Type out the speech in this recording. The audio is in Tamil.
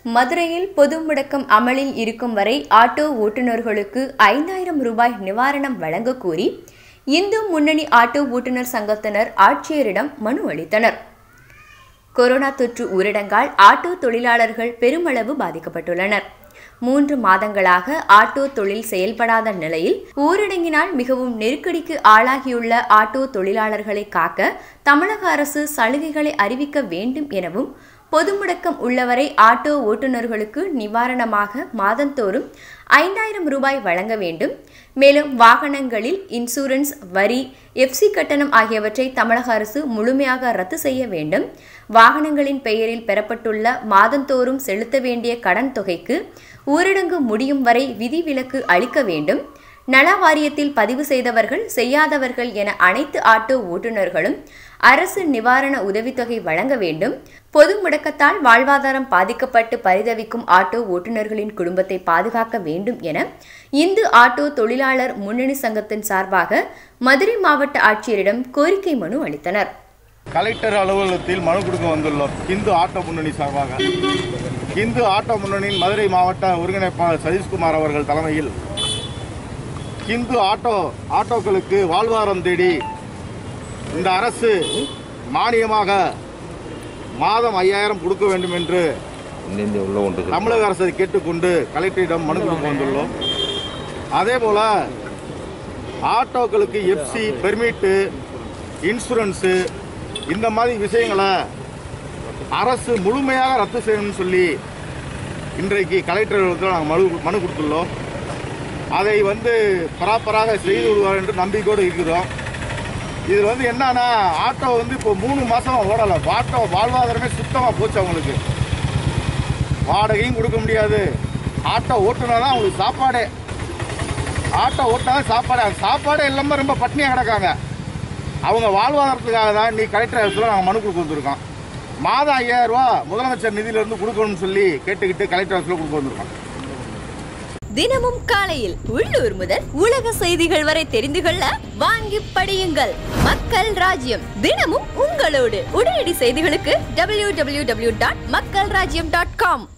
மதுரையில் பொது முடக்கம் அமலில் இருக்கும் வரை ஆட்டோ ஓட்டுநர்களுக்கு ஐந்தாயிரம் ரூபாய் நிவாரணம் வழங்க கோரி இந்து முன்னணி ஆட்டோ ஓட்டுநர் சங்கத்தினர் ஆட்சியரிடம் மனு அளித்தனர் கொரோனா தொற்று ஊரடங்கால் ஆட்டோ தொழிலாளர்கள் பெருமளவு பாதிக்கப்பட்டுள்ளனர் மூன்று மாதங்களாக ஆட்டோ தொழில் செயல்படாத நிலையில் ஊரடங்கினால் மிகவும் நெருக்கடிக்கு ஆளாகியுள்ள ஆட்டோ தொழிலாளர்களை காக்க தமிழக அரசு சலுகைகளை அறிவிக்க வேண்டும் எனவும் பொது முடக்கம் உள்ளவரை ஆட்டோ ஓட்டுநர்களுக்கு நிவாரணமாக மாதந்தோறும் ஐந்தாயிரம் ரூபாய் வழங்க வேண்டும் மேலும் வாகனங்களில் இன்சூரன்ஸ் வரி எஃப்சி கட்டணம் ஆகியவற்றை தமிழக அரசு முழுமையாக ரத்து செய்ய வேண்டும் வாகனங்களின் பெயரில் பெறப்பட்டுள்ள மாதந்தோறும் செலுத்த வேண்டிய கடன் தொகைக்கு ஊரடங்கு முடியும் வரை விதிவிலக்கு அளிக்க வேண்டும் நல வாரியத்தில் பதிவு செய்தவர்கள் செய்யாதவர்கள் என அனைத்து ஆட்டோ ஓட்டுநர்களும் அரசு நிவாரண உதவித்தொகை வழங்க வேண்டும் பொது முடக்கத்தால் வாழ்வாதாரம் பாதிக்கப்பட்டு பரிதவிக்கும் ஆட்டோ ஓட்டுநர்களின் குடும்பத்தை பாதுகாக்க வேண்டும் என இந்து ஆட்டோ தொழிலாளர் முன்னணி சங்கத்தின் சார்பாக மதுரை மாவட்ட ஆட்சியரிடம் கோரிக்கை மனு அளித்தனர் கலெக்டர் அலுவலகத்தில் மனு கொடுக்க வந்துள்ளோம் இந்து ஆட்டோ முன்னணி சார்பாக இந்து ஆட்டோ முன்னணியின் மதுரை மாவட்ட ஒருங்கிணைப்பாளர் சதீஷ்குமார் அவர்கள் தலைமையில் இந்து ஆட்டோ ஆட்டோக்களுக்கு வாழ்வாரம் தேடி இந்த அரசு மானியமாக மாதம் ஐயாயிரம் கொடுக்க வேண்டும் என்று இந்திய உள்ள ஒன்று தமிழக அரசை கேட்டுக்கொண்டு கலெக்டரிடம் மனு கொடுக்க வந்துள்ளோம் அதே போல ஆட்டோக்களுக்கு எஃப்சி பெர்மிட்டு இன்சூரன்ஸு இந்த மாதிரி விஷயங்களை அரசு முழுமையாக ரத்து செய்யணும்னு சொல்லி இன்றைக்கு கலெக்டர்களுக்கு நாங்கள் மனு மனு கொடுத்துள்ளோம் அதை வந்து ப்ராப்பராக செய்து விடுவார் என்று நம்பிக்கையோடு இருக்கிறோம் இதில் வந்து என்னன்னா ஆட்டோ வந்து இப்போ மூணு மாதம் ஓடலை ஆட்டோ வாழ்வாதாரமே சுத்தமாக போச்சு அவங்களுக்கு வாடகையும் கொடுக்க முடியாது ஆட்டோ ஓட்டுனா தான் அவங்களுக்கு சாப்பாடே ஆட்டோ ஓட்டினா தான் சாப்பாடு அந்த சாப்பாடே இல்லாமல் ரொம்ப பட்னியாக கிடக்காங்க அவங்க வாழ்வாதாரத்துக்காக தான் நீ கலெக்டர் ஆஃபீஸில் நாங்கள் மனு கொடுக்க வந்திருக்கோம் மாதம் ஐயாயிரம் ரூபா முதலமைச்சர் நிதியிலிருந்து கொடுக்கணும்னு சொல்லி கேட்டுக்கிட்டு கலெக்டர் ஆஃபீஸில் கொடுக்க வந்திருக்கோம் தினமும் காலையில் உள்ளூர் முதல் உலக செய்திகள் வரை தெரிந்து கொள்ள வாங்கி படியுங்கள் மக்கள் ராஜ்யம் தினமும் உங்களோடு உடனடி செய்திகளுக்கு டபிள்யூ டபிள்யூ டபிள்யூ டாட் மக்கள் ராஜ்யம் டாட் காம்